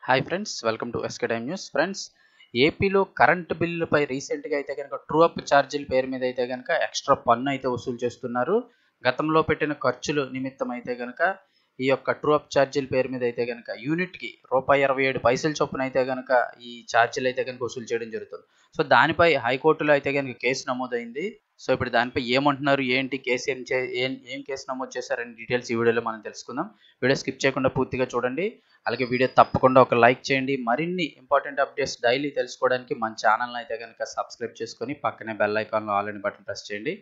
hi friends welcome to SK time news friends ఏపీలో current బిల్లుపై రీసెంట్గా అయితే కనుక ట్రూ అప్ ఛార్జీల పేరు మీద అయితే కనుక ఎక్స్ట్రా పన్ను అయితే వసూలు చేస్తున్నారు గతంలో పెట్టిన ఖర్చులు నిమిత్తం అయితే కనుక ఈ యొక్క ట్రూ అప్ ఛార్జీల పేరు మీద అయితే కనుక యూనిట్కి రూపాయి ఇరవై ఏడు పైసల చొప్పున అయితే కనుక ఈ ఛార్జీలు అయితే కనుక వసూలు చేయడం జరుగుతుంది సో దానిపై హైకోర్టులో అయితే కనుక కేసు నమోదైంది సో ఇప్పుడు దానిపై ఏమంటున్నారు ఏంటి కేసు ఏం చే ఏం ఏం కేసు నమోదు చేశారని డీటెయిల్స్ ఈ వీడియోలో మనం తెలుసుకుందాం వీడియో స్కిప్ చేయకుండా పూర్తిగా చూడండి అలాగే వీడియో తప్పకుండా ఒక లైక్ చేయండి మరిన్ని ఇంపార్టెంట్ అప్డేట్స్ డైలీ తెలుసుకోవడానికి మన ఛానల్ని అయితే కనుక సబ్స్క్రైబ్ చేసుకొని పక్కనే బెల్ ఐకాన్లో ఆల్ అని బటన్ ప్రెస్ చేయండి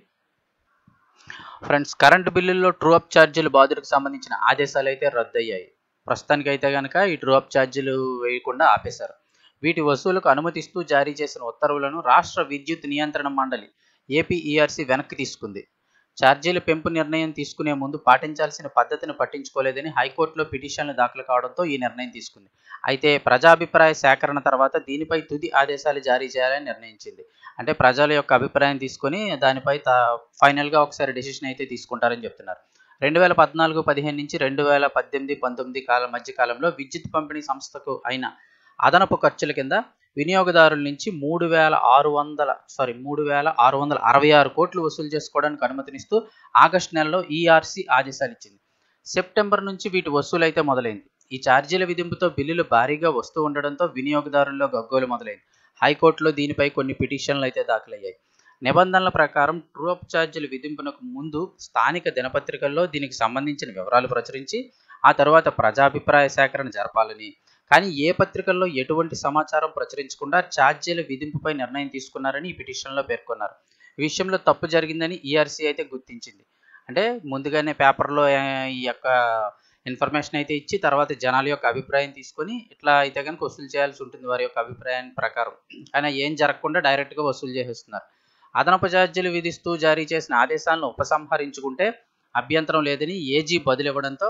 ఫ్రెండ్స్ కరెంటు బిల్లుల్లో ట్రూ అప్ ఛార్జీలు బాధులకు సంబంధించిన ఆదేశాలు అయితే రద్దయ్యాయి ప్రస్తుతానికి అయితే కనుక ఈ ట్రూ అప్ ఛార్జీలు వేయకుండా ఆపేశారు వీటి వసూలుకు అనుమతిస్తూ జారీ చేసిన ఉత్తర్వులను రాష్ట్ర విద్యుత్ నియంత్రణ మండలి ఏపీఈఆర్సీ వెనక్కి తీసుకుంది ఛార్జీల పెంపు నిర్ణయం తీసుకునే ముందు పాటించాల్సిన పద్ధతిని పట్టించుకోలేదని హైకోర్టులో పిటిషన్లు దాఖలు కావడంతో ఈ నిర్ణయం తీసుకుంది అయితే ప్రజాభిప్రాయ సేకరణ తర్వాత దీనిపై తుది ఆదేశాలు జారీ చేయాలని నిర్ణయించింది అంటే ప్రజల యొక్క అభిప్రాయం తీసుకొని దానిపై ఫైనల్గా ఒకసారి డెసిషన్ అయితే తీసుకుంటారని చెప్తున్నారు రెండు వేల పద్నాలుగు పదిహేను నుంచి రెండు వేల పద్దెనిమిది పంతొమ్మిది కాలం మధ్య కాలంలో విద్యుత్ పంపిణీ సంస్థకు అయిన అదనపు ఖర్చుల కింద వినియోగదారుల నుంచి మూడు వేల ఆరు వందల సారీ మూడు వేల ఆరు వందల అరవై ఆరు కోట్లు వసూలు చేసుకోవడానికి అనుమతినిస్తూ ఆగస్టు నెలలో ఈఆర్సీ ఆదేశాలు ఇచ్చింది సెప్టెంబర్ నుంచి వీటి వసూలు అయితే మొదలైంది ఈ ఛార్జీల విధింపుతో బిల్లులు భారీగా వస్తూ ఉండడంతో వినియోగదారుల్లో గగ్గోలు మొదలైంది హైకోర్టులో దీనిపై కొన్ని పిటిషన్లు అయితే దాఖలయ్యాయి నిబంధనల ప్రకారం ట్రూఅప్ ఛార్జీల విధింపునకు ముందు స్థానిక దినపత్రికల్లో దీనికి సంబంధించిన వివరాలు ప్రచురించి ఆ తర్వాత ప్రజాభిప్రాయ సేకరణ జరపాలని కానీ ఏ పత్రికల్లో ఎటువంటి సమాచారం ప్రచురించకుండా ఛార్జీల విధింపుపై నిర్ణయం తీసుకున్నారని ఈ పిటిషన్లో పేర్కొన్నారు ఈ విషయంలో తప్పు జరిగిందని ఈఆర్సీ అయితే గుర్తించింది అంటే ముందుగానే పేపర్లో ఈ యొక్క ఇన్ఫర్మేషన్ అయితే ఇచ్చి తర్వాత జనాల యొక్క అభిప్రాయం తీసుకొని ఇట్లా అయితే కనుక వసూలు చేయాల్సి ఉంటుంది వారి యొక్క అభిప్రాయాన్ని ప్రకారం కానీ ఏం జరగకుండా డైరెక్ట్గా వసూలు చేసేస్తున్నారు అదనపు ఛార్జీలు విధిస్తూ జారీ చేసిన ఆదేశాలను ఉపసంహరించుకుంటే అభ్యంతరం లేదని ఏజీ బదులివ్వడంతో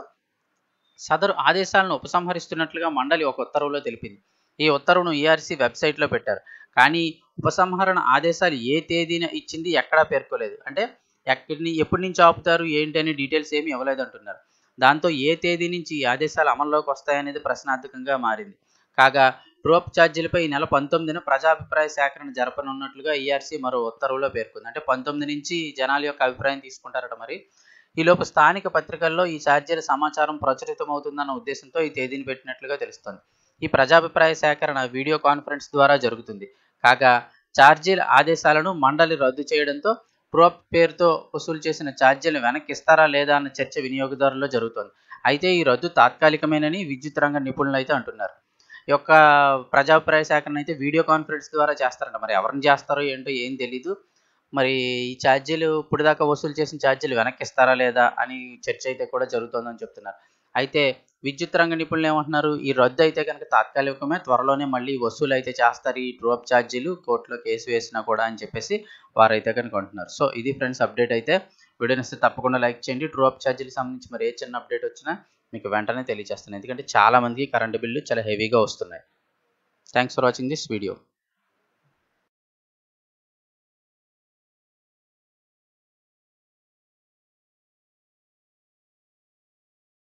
సదరు ఆదేశాలను ఉపసంహరిస్తున్నట్లుగా మండలి ఒక ఉత్తర్వులో తెలిపింది ఈ ఉత్తర్వును ఈఆర్సీ వెబ్సైట్లో పెట్టారు కానీ ఉపసంహరణ ఆదేశాలు ఏ తేదీన ఇచ్చింది ఎక్కడా పేర్కోలేదు అంటే ఎక్కడిని ఎప్పటి నుంచి ఆపుతారు ఏంటి అని డీటెయిల్స్ ఏమి ఇవ్వలేదు అంటున్నారు దాంతో ఏ తేదీ నుంచి ఈ ఆదేశాలు అమల్లోకి వస్తాయనేది ప్రశ్నార్థకంగా మారింది కాగా ట్రోప్ ఛార్జీలపై ఈ నెల పంతొమ్మిదిన ప్రజాభిప్రాయ సేకరణ జరపనున్నట్లుగా ఈఆర్సీ మరో ఉత్తర్వులో పేర్కొంది అంటే పంతొమ్మిది నుంచి జనాల యొక్క అభిప్రాయం తీసుకుంటారట మరి ఈలోపు స్థానిక పత్రికల్లో ఈ ఛార్జీల సమాచారం ప్రచురితమవుతుందన్న ఉద్దేశంతో ఈ తేదీని పెట్టినట్లుగా తెలుస్తోంది ఈ ప్రజాభిప్రాయ సేకరణ వీడియో కాన్ఫరెన్స్ ద్వారా జరుగుతుంది కాగా ఛార్జీల ఆదేశాలను మండలి రద్దు చేయడంతో ప్రోప్ పేరుతో వసూలు చేసిన ఛార్జీలు వెనక్కి ఇస్తారా లేదా అన్న చర్చ వినియోగదారుల్లో జరుగుతోంది అయితే ఈ రద్దు తాత్కాలికమేనని విద్యుత్ రంగ నిపుణులు అయితే అంటున్నారు ఈ యొక్క ప్రజాభిప్రాయ సేకరణ అయితే వీడియో కాన్ఫరెన్స్ ద్వారా చేస్తారంట మరి ఎవరిని చేస్తారో ఏంటో ఏం తెలీదు మరి ఈ ఛార్జీలు ఇప్పుడు దాకా వసూలు చేసిన ఛార్జీలు వెనక్కి ఇస్తారా లేదా అని చర్చ అయితే కూడా జరుగుతోందని చెప్తున్నారు అయితే విద్యుత్ రంగ నిపుణులు ఏమంటున్నారు ఈ రద్దు అయితే కనుక తాత్కాలికమే త్వరలోనే మళ్ళీ వసూలు అయితే చేస్తారు ఈ డ్రాప్ ఛార్జీలు కోర్టులో కేసు వేసినా కూడా అని చెప్పేసి వారైతే కనుక అంటున్నారు సో ఇది ఫ్రెండ్స్ అప్డేట్ అయితే వీడియోని ఇస్తే తప్పకుండా లైక్ చేయండి డ్రాప్ ఛార్జీలకు సంబంధించి మరి ఏ చిన్న అప్డేట్ వచ్చినా మీకు వెంటనే తెలియజేస్తాను ఎందుకంటే చాలా మందికి కరెంటు బిల్లు చాలా హెవీగా వస్తున్నాయి thanks for watching this video